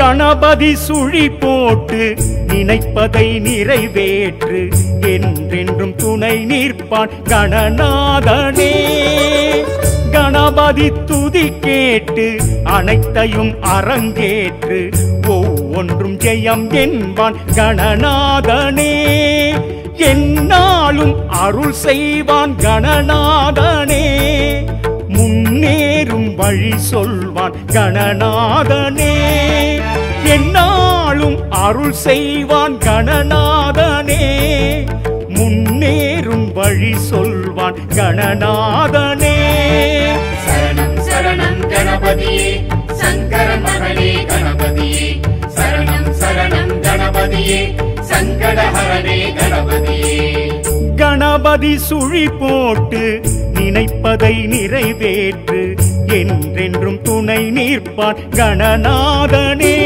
கணபதி சுழி போட்டு நினைப்பதை நிறைவேற்று என்றென்றும் துணை நிற்பான் கணநாதனே கணபதி துதி கேட்டு அனைத்தையும் அரங்கேற்று ஒவ்வொன்றும் ஜெயம் என்பான் கணநாதனே என்னாலும் அருள் செய்வான் கணநாதனே முன்னேறும் வழி சொல்வான் கணநாதனே என்னாலும் அருள் செய்வான் கணநாதனே முன்னேறும் வழி சொல்வான் கணநாதனே சரணம் சரணம் கணபதியே சங்கர மகனே கணபதியே சரணம் சரணம் கணபதியே சங்கடஹரணே கணபதியே கணபதி சுழி போட்டு நினைப்பதை நிறைவேற்று என்றென்றும் துணை நிற்பான் கணநாதனே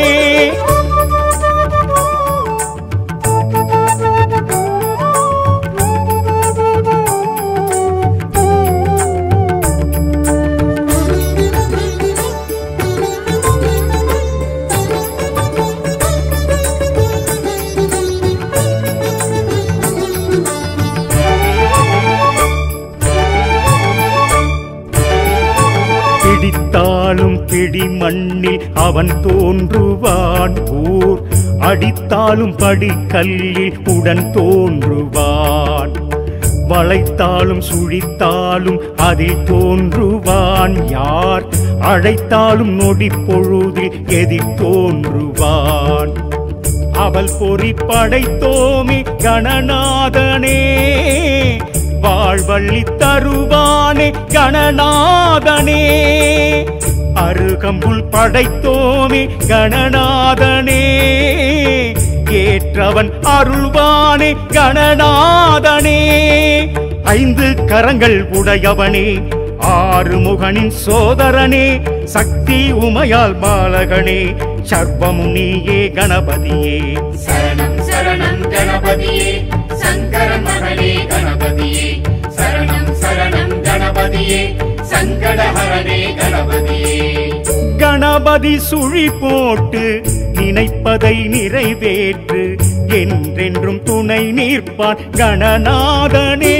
பிடித்தாலும் பிடி மண்ணில் அவன் தோன்றுவான் ஊர் அடித்தாலும் படிக்கல்லில் உடன் தோன்றுவான் வளைத்தாலும் சுழித்தாலும் அதில் தோன்றுவான் யார் அழைத்தாலும் நொடி பொழுதில் எதிர் தோன்றுவான் அவள் பொறி படைத்தோமி கணநாதனே வாழ்வள்ளி தருவானே கணநாதனே அருகம்புல் படைத்தோமி கணநாதனே ஏற்றவன் அருள்வானே கணநாதனே ஐந்து கரங்கள் உடையவனே ஆறு முகனின் சோதரனே சக்தி உமையால் பாலகனே சர்வமும் நீயே கணபதியே சரணம் சரணம் கணபதியே சங்கர மகனே கணபதியே சரணம் சரணம் கணபதியே சங்கடஹரணே கணபதியே கணபதி சுழி போட்டு நினைப்பதை நிறைவேற்று என்றென்றும் துணை நிற்பான் கணநாதனே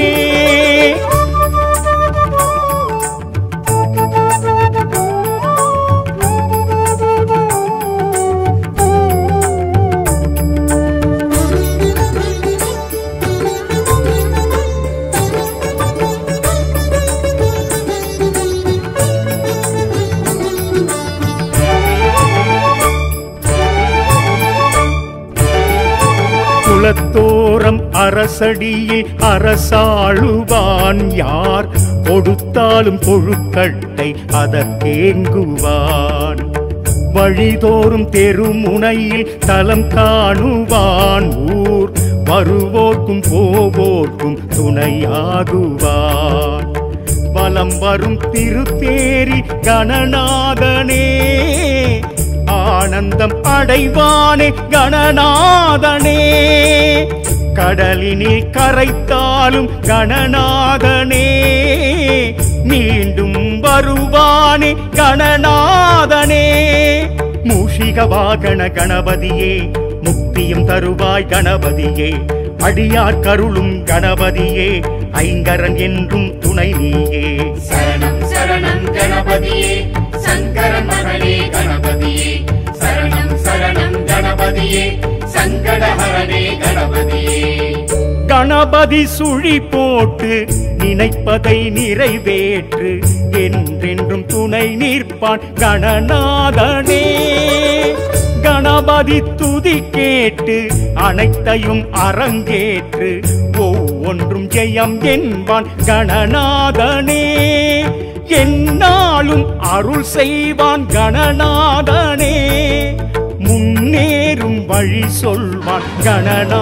குலத்தோரம் அரசடியில் அரசாளுவான் யார் கொடுத்தாலும் கொழுக்கட்டை அதற்கேங்குவான் வழிதோறும் தெருமுனையில் தலம் காணுவான் ஊர் வருவோர்க்கும் போவோர்க்கும் துணையாகுவான் வலம் வரும் திருத்தேரி கணநாதனே ஆனந்தம் அடைவானே கணநாதனே கடலினில் கரைத்தாலும் கணநாதனே மீண்டும் வருவானே கணநாதனே மூஷிக வாகன கணபதியே முக்தியும் தருவாய் கணபதியே அடியார் கருளும் கணபதியே ஐங்கரன் என்றும் துணை நீயே சரணம் சரணம் கணபதியே சங்கர மகனே கணபதியே சரணம் சரணம் கணபதியே சங்கடஹரணே கணபதியே கணபதி சுழி போட்டு நினைப்பதை நிறைவேற்று என்றென்றும் துணை நிற்பான் கணநாதனே கணபதி துதி கேட்டு அனைத்தையும் அரங்கேற்று ஒவ்வொன்றும் ஜெயம் என்பான் கணநாதனே என்னாலும் அருள் செய்வான் கணநாதனே முன்னேறும் வழி சொல்வான் கணநா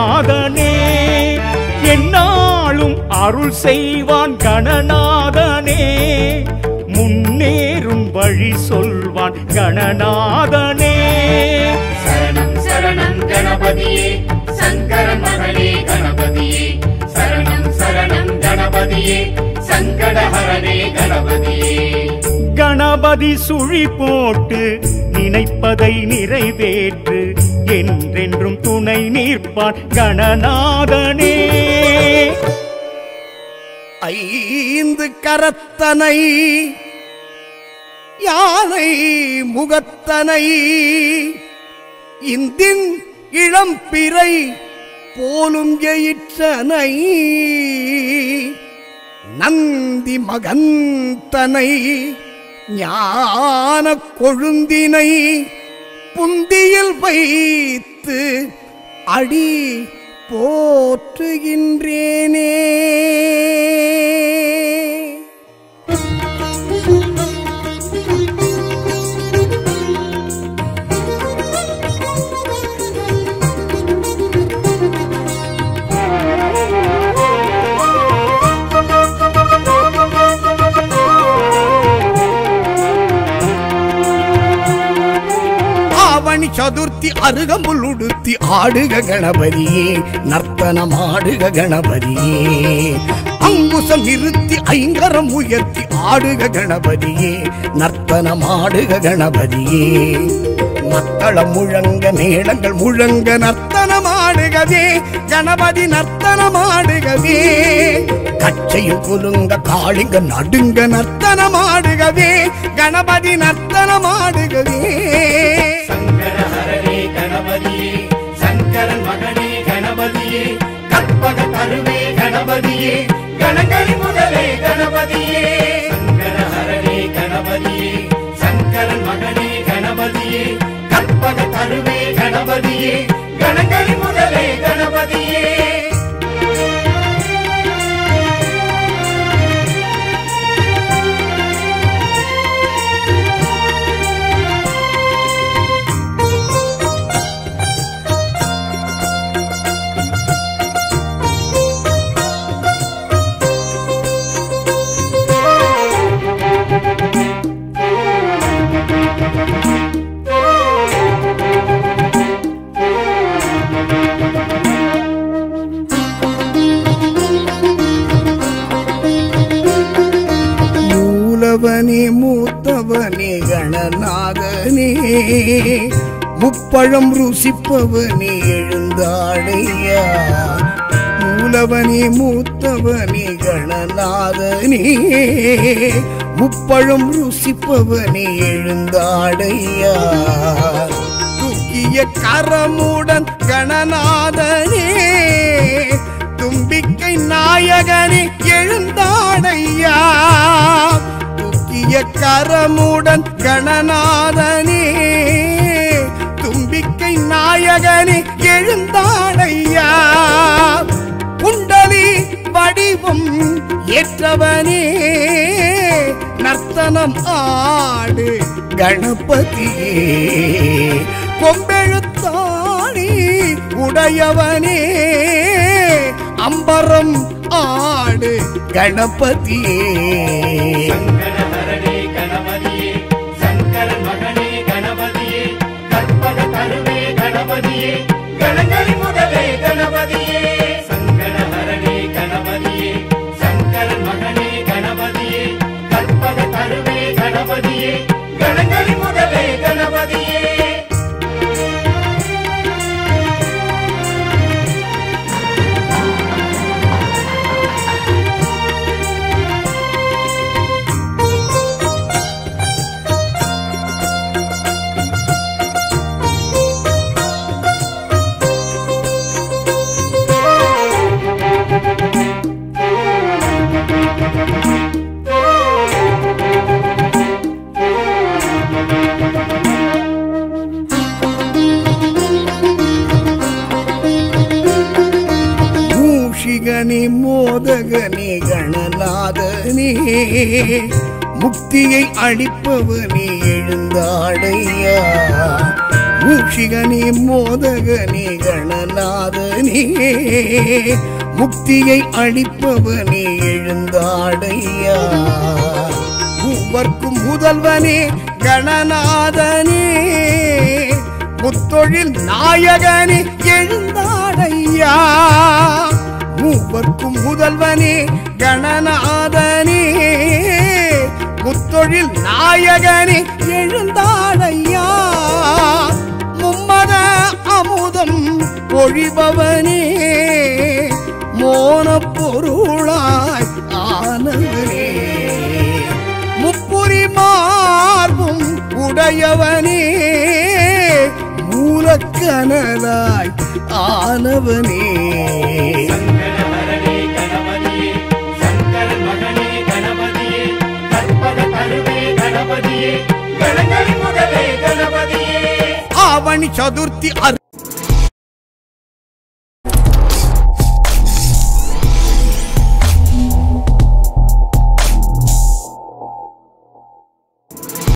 கணநாதனே என்னாலும் அருள் செய்வான் கணநாதனே முன்னேறும் வழி சொல்வான் கணநாதனே சரணம் சரணம் கணபதியே சங்கரன் மகனே கணபதியே சரணம் சரணம் கணபதியே சங்கடஹரனே கணபதியே கணபதி சுழி போட்டு நினைப்பதை நிறைவேற்று என்றென்றும் துணை நிற்பான் கணநாதனே ஐந்து கரத்தனை யானை முகத்தனை இந்தின் இளம்பிறை போலும் எயிற்றனை நந்தி மகந்தனை ஞான கொழுந்தினை புந்தியில் வைத்து அடி போற்றுகின்றேனே ஆவணி சதுர்த்தி அருகம்புல் உடுத்தி ஆடுக கணபதியே நர்த்தனம் ஆடுக கணபதியே அங்குசம் நிறுத்தி ஐங்கரம் உயர்த்தி ஆடுக கணபதியே நர்த்தனம் ஆடுக கணபதியே மத்தளம் முழங்க மேளங்கள் முழங்க நர்த்தனம் ஆடுகவே கணபதி நர்த்தனம் ஆடுகவே கச்சையும் குலுங்க காளிங்க நடுங்க நர்த்தனம் ஆடுகவே கணபதி நர்த்தனம் ஆடுகவே சங்கடஹரனே கணபதியே சங்கரன் மகனே கணபதியே கற்பக கருவே கணபதியே கணங்கரி முதலே கணபதியே சங்கடஹரனே கணபதியே சங்கரன் மகனே கணபதியே கற்பக கருவே கணபதியே கணங்கரி முதலே கணபதியே மூலவனே மூத்தவனே கணநாதனே முப்பழம் ருசிப்பவனே எழுந்தாடையா மூலவனே மூத்தவனே கணநாதனே முப்பழம் ருசிப்பவனே எழுந்தாடையா தூக்கிய கரமுடன் கணநாதனே தும்பிக்கை நாயகனே எழுந்தாடையா தூக்கிய கரமுடன் கணநாதனே தும்பிக்கை நாயகனே எழுந்தாடையா குண்டலி வடிவம் ஏற்றவனே நர்த்தனம் ஆடு கணபதியே கொம்பெழுத்தாணி உடையவனே அம்பரம் ஆடு கணபதியே சங்கடஹரனே கணபதியே சங்கரன் மகனே கணபதியே கற்பக கருவே கணபதியே கணங்கரி முதலே கணபதியே சங்கடஹரனே கணபதியே சங்கரன் மகனே கணபதியே கற்பக கருவே கணபதியே கணங்கரி முதலே கணபதியே மூஷிகனே மோதகனே கணநாதனே முக்தியை அளிப்பவனே எழுந்தாடையா மூஷிகனே மோதகனே கணநாதனே முக்தியை அளிப்பவனே எழுந்தாடையா மூவர்க்கும் முதல்வனே கணநாதனே முத்தொழில் நாயகனே எழுந்தாடையா மூவர்க்கும் முதல்வனே கணநாதனே முத்தொழில் நாயகனே எழுந்தாடையா மும்மத அமுதம் பொழிபவனே மோனப் பொருளாய் ஆனவனே முப்புரி மார்பும் உடையவனே மூலக்கனலாய் ஆனவனே சங்கடஹரணே கணபதியே சங்கரன் மகனே கணபதியே கற்பக கருவே கணபதியே கணங்களின் முதலே கணபதியே ஆவணி சதுர்த்தி அரு